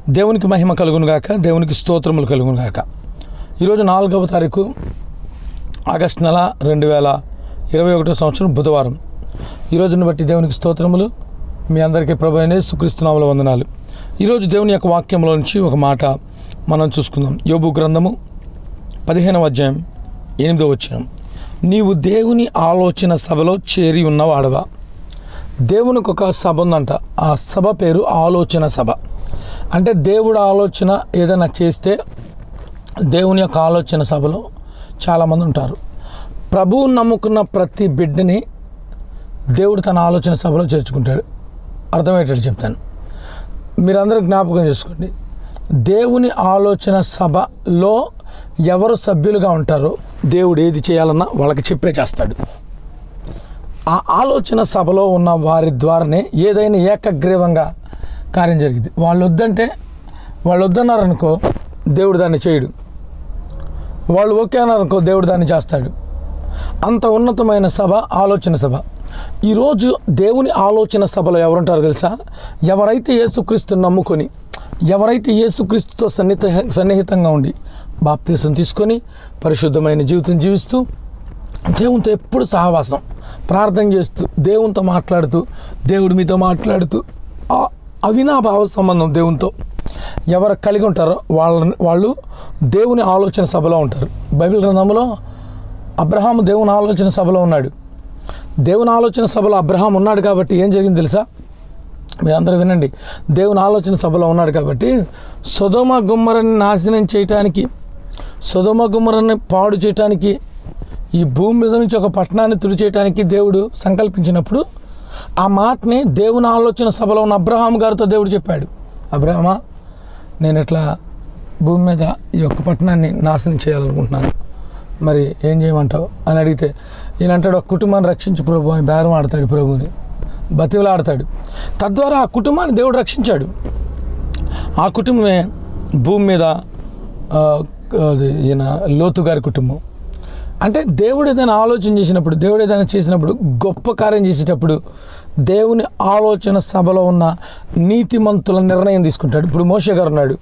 దేవునికి మహిమ కలుగును గాక దేవునికి స్తోత్రములు కలుగును గాక ఈరోజు నాలుగవ తారీఖు ఆగస్ట్ నెల రెండు వేల ఇరవై ఒకటో సంవత్సరం బుధవారం ఈ రోజును బట్టి దేవునికి స్తోత్రములు మీ అందరికీ ప్రభు అయిన సుక్రీస్తునాముల వందనాలు ఈరోజు దేవుని యొక్క వాక్యంలో నుంచి ఒక మాట మనం చూసుకుందాం యోబు గ్రంథము పదిహేనవ అధ్యాయం ఎనిమిదవ వచ్చిన నీవు దేవుని ఆలోచన సభలో చేరి ఉన్నవాడవా దేవునికి ఒక సభ ఉందంట ఆ సభ పేరు ఆలోచన సభ అంటే దేవుడు ఆలోచన ఏదైనా చేస్తే దేవుని యొక్క ఆలోచన సభలో చాలామంది ఉంటారు ప్రభువు నమ్ముకున్న ప్రతి బిడ్డని దేవుడు తన ఆలోచన సభలో చేర్చుకుంటాడు అర్థమయ్యేటట్టు చెప్తాను మీరందరూ జ్ఞాపకం చేసుకోండి దేవుని ఆలోచన సభలో ఎవరు సభ్యులుగా ఉంటారో దేవుడు ఏది చేయాలన్నా వాళ్ళకి చెప్పే చేస్తాడు ఆ ఆలోచన సభలో ఉన్న వారి ద్వారానే ఏదైనా ఏకగ్రీవంగా కార్యం జరిగింది వాళ్ళు వద్దంటే వాళ్ళు వద్దన్నారనుకో దేవుడు దాన్ని చేయడు వాళ్ళు ఓకే అన్నారనుకో దేవుడు దాన్ని చేస్తాడు అంత ఉన్నతమైన సభ ఆలోచన సభ ఈరోజు దేవుని ఆలోచన సభలో ఎవరుంటారో తెలుసా ఎవరైతే యేసుక్రీస్తుని నమ్ముకొని ఎవరైతే యేసుక్రీస్తుతో సన్నిహిత సన్నిహితంగా ఉండి బాప్తీసం తీసుకొని పరిశుద్ధమైన జీవితం జీవిస్తూ దేవునితో ఎప్పుడు సహవాసం ప్రార్థన చేస్తూ దేవునితో మాట్లాడుతూ దేవుడు మీతో మాట్లాడుతూ ఆ అవినాభావ సంబంధం దేవునితో ఎవరు కలిగి ఉంటారో వాళ్ళని వాళ్ళు దేవుని ఆలోచన సభలో ఉంటారు బైబిల్ గ్రంథంలో అబ్రహాం దేవుని ఆలోచన సభలో ఉన్నాడు దేవుని ఆలోచన సభలో అబ్రహాం ఉన్నాడు కాబట్టి ఏం జరిగింది తెలుసా మీరందరూ వినండి దేవుని ఆలోచన సభలో ఉన్నాడు కాబట్టి సుధమ గుమ్మరని నాశనం చేయటానికి సుధమ గుమ్మరని పాడు చేయటానికి ఈ భూమి మీద నుంచి ఒక పట్టణాన్ని తుడిచేయటానికి దేవుడు సంకల్పించినప్పుడు ఆ మాటని దేవుని ఆలోచన సభలో ఉన్న అబ్రహాం గారితో దేవుడు చెప్పాడు అబ్రహమా నేను ఇట్లా భూమి మీద ఈ యొక్క పట్టణాన్ని నాశనం చేయాలనుకుంటున్నాను మరి ఏం చేయమంటావు అని అడిగితే ఈయన అంటాడు ఒక కుటుంబాన్ని రక్షించు ప్రభు అని బేరం ఆడతాడు ప్రభుని బతివులాడతాడు తద్వారా ఆ కుటుంబాన్ని దేవుడు రక్షించాడు ఆ కుటుంబమే భూమి మీద ఆ, అది ఈయన లోతు గారి కుటుంబం అంటే దేవుడు ఏదైనా ఆలోచన చేసినప్పుడు దేవుడు ఏదైనా చేసినప్పుడు గొప్ప కార్యం చేసేటప్పుడు దేవుని ఆలోచన సభలో ఉన్న నీతిమంతుల నిర్ణయం తీసుకుంటాడు ఇప్పుడు మోషే గారు ఉన్నాడు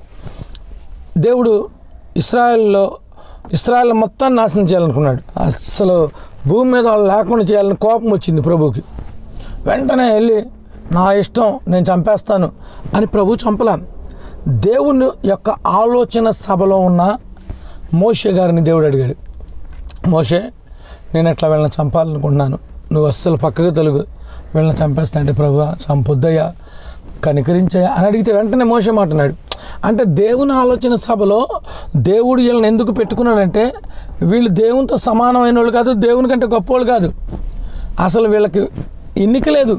దేవుడు ఇస్రాయల్లో ఇస్రాయల్ మొత్తాన్ని నాశనం చేయాలనుకున్నాడు అసలు భూమి మీద వాళ్ళు లేకుండా చేయాలని కోపం వచ్చింది ప్రభుకి వెంటనే వెళ్ళి నా ఇష్టం నేను చంపేస్తాను అని ప్రభు చంపలా దేవుని యొక్క ఆలోచన సభలో ఉన్న మోషే గారిని దేవుడు అడిగాడు మోషే నేను ఎట్లా వీళ్ళని చంపాలనుకుంటున్నాను నువ్వు అస్సలు పక్కకు తెలుగు వీళ్ళని చంపేస్తా అంటే ప్రభు సంపొద్దయ్యా కనికరించయ్యా అని అడిగితే వెంటనే మోసే మాట్లాడు అంటే దేవుని ఆలోచన సభలో దేవుడు వీళ్ళని ఎందుకు పెట్టుకున్నాడంటే వీళ్ళు దేవునితో సమానమైన వాళ్ళు కాదు దేవుని కంటే గొప్పవాళ్ళు కాదు అసలు వీళ్ళకి ఎన్నిక లేదు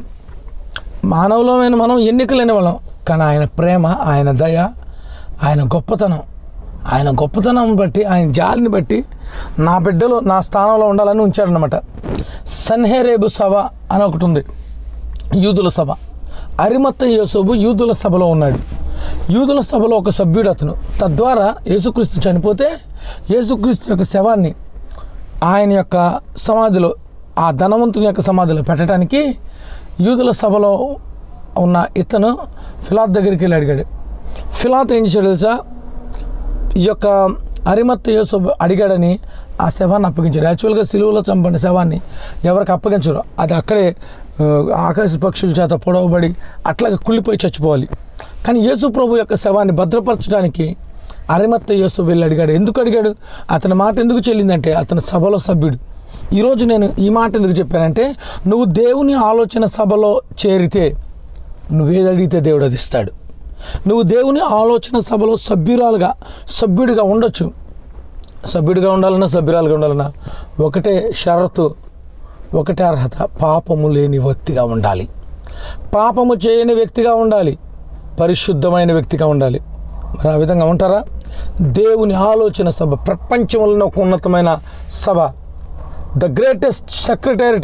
మానవులమైన మనం ఎన్నిక లేని వాళ్ళం కానీ ఆయన ప్రేమ ఆయన దయ ఆయన గొప్పతనం ఆయన గొప్పతనం బట్టి ఆయన జాలిని బట్టి నా బిడ్డలు నా స్థానంలో ఉండాలని ఉంచాడనమాట సన్హేరేబు సభ అని ఒకటి ఉంది యూదుల సభ అరిమత్త యోసోబు యూదుల సభలో ఉన్నాడు యూదుల సభలో ఒక సభ్యుడు అతను తద్వారా యేసుక్రీస్తు చనిపోతే యేసుక్రీస్తు యొక్క శవాన్ని ఆయన యొక్క సమాధిలో ఆ ధనవంతుని యొక్క సమాధిలో పెట్టడానికి యూదుల సభలో ఉన్న ఇతను ఫిలాత్ దగ్గరికి వెళ్ళి అడిగాడు ఫిలాత్ ఏం చేశాడు తెలుసా ఈ యొక్క అరిమత్త యోసఫ్ అడిగాడని ఆ శవాన్ని అప్పగించాడు యాక్చువల్గా సిలువలో చంపండి శవాన్ని ఎవరికి అప్పగించరు అది అక్కడే ఆ, ఆకాశ పక్షుల చేత పొడవబడి అట్లాగే కుళ్ళిపోయి చచ్చిపోవాలి కానీ యేసు ప్రభు యొక్క శవాన్ని భద్రపరచడానికి అరిమత్త యేసు వెళ్ళి అడిగాడు ఎందుకు అడిగాడు అతని మాట ఎందుకు చెల్లిందంటే అతను సభలో సభ్యుడు ఈరోజు నేను ఈ మాట ఎందుకు చెప్పానంటే నువ్వు దేవుని ఆలోచన సభలో చేరితే నువ్వేది అడిగితే దేవుడు అది ఇస్తాడు నువ్వు దేవుని ఆలోచన సభలో సభ్యురాలుగా సభ్యుడిగా ఉండొచ్చు సభ్యుడిగా ఉండాలన్నా సభ్యురాలుగా ఉండాలన్నా ఒకటే షరతు ఒకటే అర్హత పాపము లేని వ్యక్తిగా ఉండాలి పాపము చేయని వ్యక్తిగా ఉండాలి పరిశుద్ధమైన వ్యక్తిగా ఉండాలి మరి ఆ విధంగా ఉంటారా దేవుని ఆలోచన సభ ప్రపంచంలో ఒక ఉన్నతమైన సభ the greatest secretariat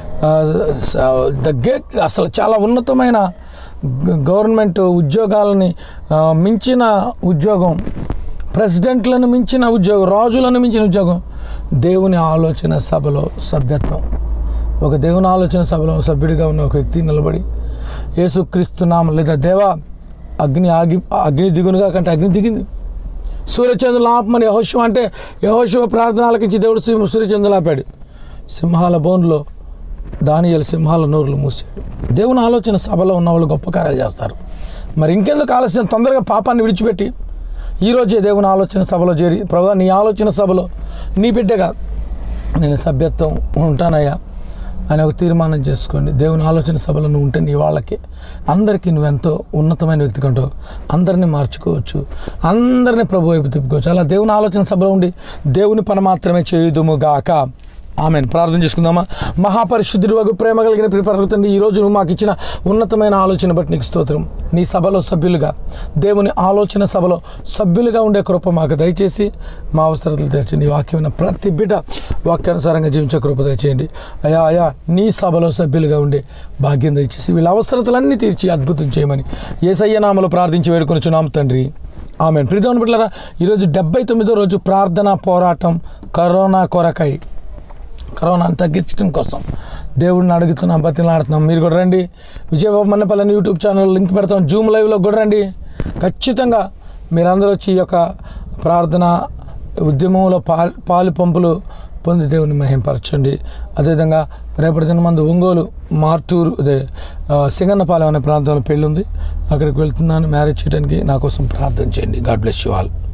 the great అసలు చాలా ఉన్నతమైన గ- గవర్నమెంట్ ఉద్యోగాలని ఆ, మించిన ఉద్యోగం ప్రెసిడెంట్లను మించిన ఉద్యోగం రాజులను మించిన ఉద్యోగం దేవుని ఆలోచన సభలో సభ్యత్వం ఒక దేవుని ఆలోచన సభలో సభ్యుడిగా ఉన్న ఒక వ్యక్తి నిలబడి యేసుక్రీస్తు నామం లేదా దేవా అగ్ని ఆగి అగ్ని దిగునుగా కంటే అగ్ని దిగింది సూర్యచంద్రులు ఆపమని యహోశివ అంటే యహోశివ ప్రార్థన ఆలకించి దేవుడు సింహ సూర్యచంద్రులు ఆపాడు సింహాల బోన్లో దానియలు సింహాల నోరులు మూసాడు దేవుని ఆలోచన సభలో ఉన్న వాళ్ళు గొప్ప కార్యాలు చేస్తారు మరి ఇంకెందుకు ఆలస్యం తొందరగా పాపాన్ని విడిచిపెట్టి ఈరోజే దేవుని ఆలోచన సభలో చేరి ప్రభా నీ ఆలోచన సభలో నీ బిడ్డగా నేను సభ్యత్వం ఉంటానయ్యా అని ఒక తీర్మానం చేసుకోండి దేవుని ఆలోచన సభలో నువ్వు ఉంటే నీ వాళ్ళకి అందరికీ నువ్వు ఎంతో ఉన్నతమైన వ్యక్తి కంటూ అందరినీ మార్చుకోవచ్చు అందరినీ ప్రభు వైపు తిప్పుకోవచ్చు అలా దేవుని ఆలోచన సభలో ఉండి దేవుని పని మాత్రమే చేయుదుము గాక ఆమెను ప్రార్థన చేసుకుందామా మహాపరిశుద్ధుడు వగు ప్రేమ కలిగిన ప్రిపరుగుతుంది ఈరోజు నువ్వు మాకు ఇచ్చిన ఉన్నతమైన ఆలోచన బట్టి నీకు స్తోత్రం నీ సభలో సభ్యులుగా దేవుని ఆలోచన సభలో సభ్యులుగా ఉండే కృప మాకు దయచేసి మా అవసరతలు తెచ్చి నీ వాక్యమైన ప్రతి బిడ్డ వాక్యానుసారంగా జీవించే కృప దయచేయండి అయా అయా నీ సభలో సభ్యులుగా ఉండే భాగ్యం దయచేసి వీళ్ళ అవసరతలన్నీ తీర్చి అద్భుతం చేయమని ఏసయ్య నామలో ప్రార్థించి వేడుకొనిచున్నాం తండ్రి ఆమె ప్రీతం బిడ్డలారా ఈరోజు డెబ్బై తొమ్మిదో రోజు ప్రార్థన పోరాటం కరోనా కొరకై కరోనాను తగ్గించడం కోసం దేవుడిని అడుగుతున్నాం బతిలాడుతున్నాం మీరు కూడా రండి Vijayababu Mannapalli YouTube channel link పెడతాం జూమ్ లైవ్లో కూడా రండి ఖచ్చితంగా మీరందరూ వచ్చి ఈ యొక్క ప్రార్థన ఉద్యమంలో పాలు పాలు పంపులు పొంది దేవుని మహింపరచండి అదేవిధంగా రేపటి దిన మందు ఒంగోలు మార్టూరు అదే ఆ, సింగన్నపాలెం అనే ప్రాంతంలో పెళ్ళి ఉంది అక్కడికి వెళ్తున్నాను మ్యారేజ్ చేయడానికి నా కోసం ప్రార్థన చేయండి గాడ్ బ్లెస్ యూ ఆల్